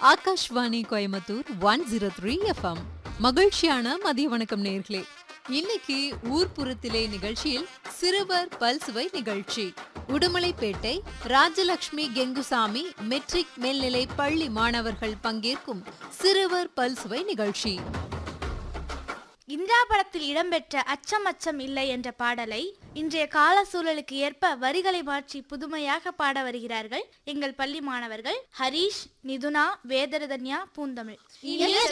Akashvani Coimbatore one zero three FM மகிழ்ச்சியான மதிய வணக்கம் நேர்களே இன்னைக்கு ஊர்ப்புறத்திலே நிகழ்ச்சியில் சிறுவர் பல்சுவை நிகழ்ச்சி உடுமலைப்பேட்டை ராஜலட்சுமி கெங்குசாமி மெட்ரிக் மேல்நிலை பள்ளி மாணவர்கள் பங்கேற்கும் சிறுவர் பல்சுவை நிகழ்ச்சி இந்திரா படத்தில் இடம்பெற்ற அச்சம் அச்சம் இல்லை என்ற பாடலை இன்றைய கால சூழலுக்கு ஏற்ப வரிகளை மாற்றி புதுமையாக பாட வருகிறார்கள் எங்கள் பள்ளி மாணவர்கள் ஹரீஷ் நிதுனா வேதரதன்யா பூந்தமிழ் இனிய